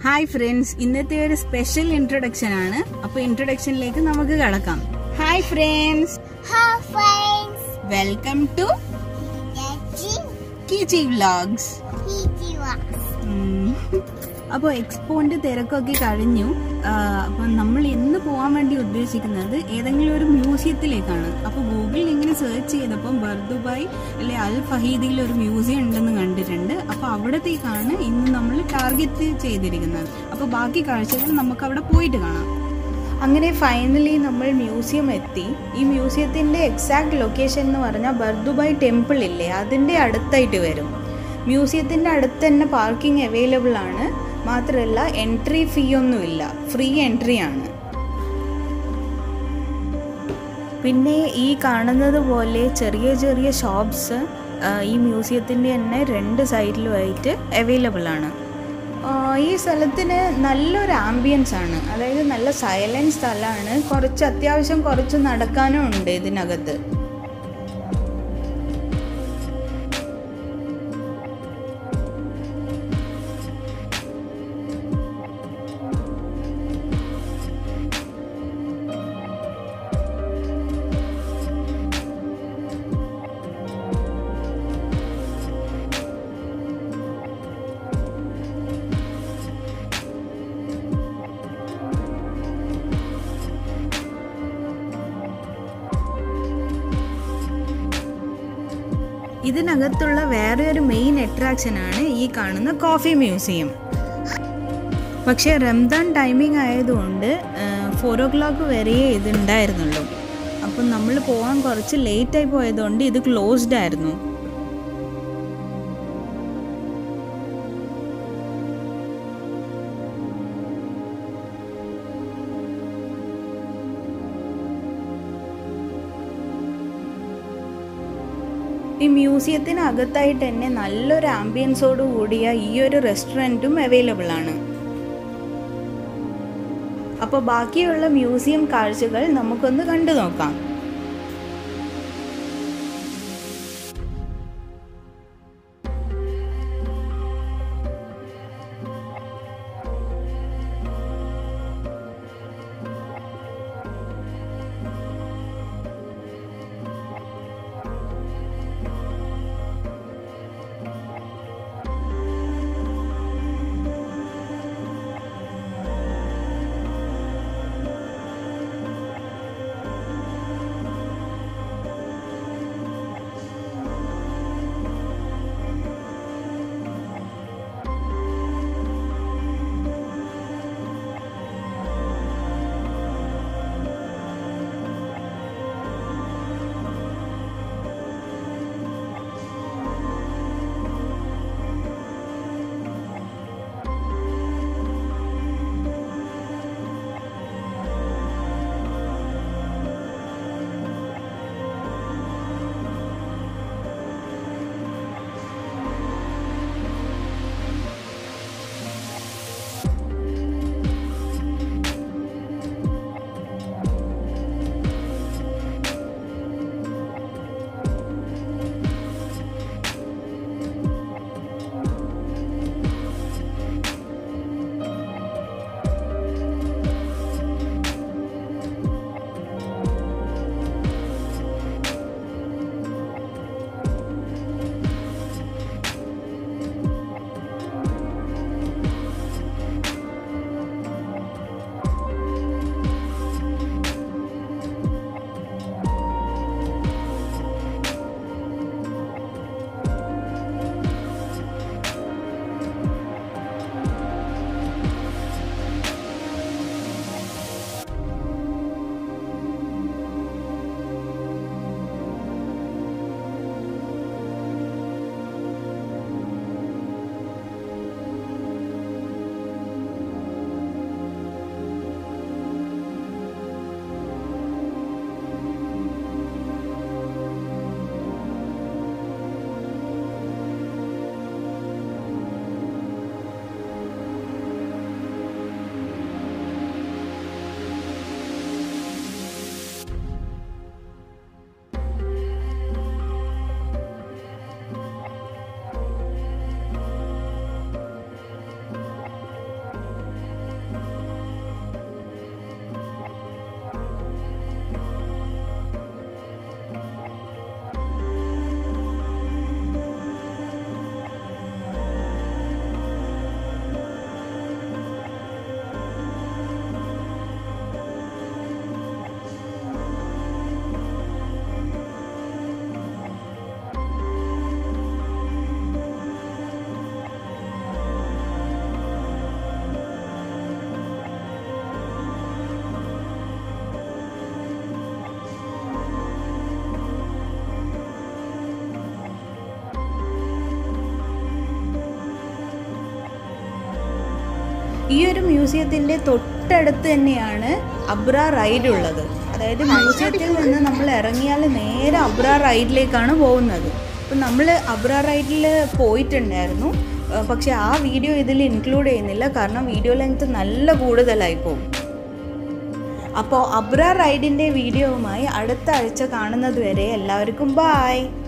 Hi friends ഇന്നത്തെ ഒരു special introduction ആണ് അപ്പൊ ഇൻട്രൊഡക്ഷനിലേക്ക് നമുക്ക് കടക്കാം hi friends Hi friends, welcome to Yajin കിച്ചി വ്ലോഗ്സ് Hijiwas. അപ്പോൾ എക്സ്പോന്റെ തിരക്കൊക്കെ കഴിഞ്ഞു അപ്പം നമ്മൾ ഇന്ന് പോകാൻ വേണ്ടി ഉദ്ദേശിക്കുന്നത് ഏതെങ്കിലും ഒരു മ്യൂസിയത്തിലേക്കാണ് അപ്പോൾ ഗൂഗിളിൽ ഇങ്ങനെ സെർച്ച് ചെയ്തപ്പോൾ ബർദുബായ് അല്ലെ അൽ ഫഹീദിൽ ഒരു മ്യൂസിയം ഉണ്ടെന്ന് കണ്ടിട്ടുണ്ട് അപ്പോൾ അവിടത്തേക്കാണ് ഇന്ന് നമ്മൾ ടാർഗറ്റ് ചെയ്തിരിക്കുന്നത് അപ്പോൾ ബാക്കി കാഴ്ചകൾ നമുക്ക് അവിടെ പോയിട്ട് കാണാം അങ്ങനെ ഫൈനലി നമ്മൾ മ്യൂസിയം എത്തി ഈ മ്യൂസിയത്തിന്റെ എക്സാക്ട് ലൊക്കേഷൻ എന്ന് പറഞ്ഞാൽ ബർദുബായ് ടെമ്പിൾ ഇല്ലേ അതിന്റെ അടുത്തായിട്ട് വരും മ്യൂസിയത്തിന്റെ അടുത്ത് തന്നെ പാർക്കിംഗ് അവൈലബിൾ ആണ് മാത്രമല്ല എൻട്രി ഫീ ഒന്നുമില്ല ഫ്രീ എൻട്രി ആണ് പിന്നെ ഈ കാണുന്നത് പോലെ ചെറിയ ചെറിയ ഷോപ്സ് ഈ മ്യൂസിയത്തിൻ്റെ തന്നെ രണ്ട് സൈഡിലുമായിട്ട് അവൈലബിൾ ആണ് ആ, ഈ സ്ഥലത്തിന് നല്ലൊരു ആംബിയൻസ് ആണ് അതായത് നല്ല സൈലൻറ്റ് സ്ഥലമാണ് കുറച്ച് അത്യാവശ്യം കുറച്ച് നടക്കാനും ഉണ്ട് ഇതിനകത്ത് ഇതിനകത്തുള്ള വേറെ ഒരു മെയിൻ അട്രാക്ഷൻ ആണ് ഈ കാണുന്ന കോഫി മ്യൂസിയം പക്ഷേ റംദാൻ ടൈമിംഗ് ആയതുകൊണ്ട് ഫോർ ഓ ക്ലോക്ക് വരെയേ ഇത് ഉണ്ടായിരുന്നുള്ളൂ അപ്പം നമ്മൾ പോകാൻ കുറച്ച് ലേറ്റായി പോയതുകൊണ്ട് ഇത് ക്ലോസ്ഡ് ആയിരുന്നു ഈ മ്യൂസിയത്തിന് അകത്തായിട്ട് തന്നെ നല്ലൊരു ആംബിയൻസോട് കൂടിയ ഈ ഒരു റെസ്റ്റോറൻറ്റും അവൈലബിൾ ആണ് അപ്പോൾ ബാക്കിയുള്ള മ്യൂസിയം കാഴ്ചകൾ നമുക്കൊന്ന് കണ്ടു നോക്കാം ഈ ഒരു മ്യൂസിയത്തിൻ്റെ തൊട്ടടുത്ത് തന്നെയാണ് അബ്ര റൈഡ് ഉള്ളത് അതായത് മ്യൂസിയത്തിൽ നിന്ന് നമ്മൾ ഇറങ്ങിയാൽ നേരെ അബ്ര റൈഡിലേക്കാണ് പോകുന്നത് അപ്പം നമ്മൾ അബ്ര റൈഡിൽ പോയിട്ടുണ്ടായിരുന്നു ഏഹ് പക്ഷെ ആ വീഡിയോ ഇതിൽ ഇൻക്ലൂഡ് ചെയ്യുന്നില്ല കാരണം വീഡിയോ ലെങ്ത് നല്ല കൂടുതലായി പോകും അപ്പോൾ അബ്ര റൈഡിൻ്റെ വീഡിയോവുമായി അടുത്ത ആഴ്ച കാണുന്നത് വരെ എല്ലാവർക്കും ബായ്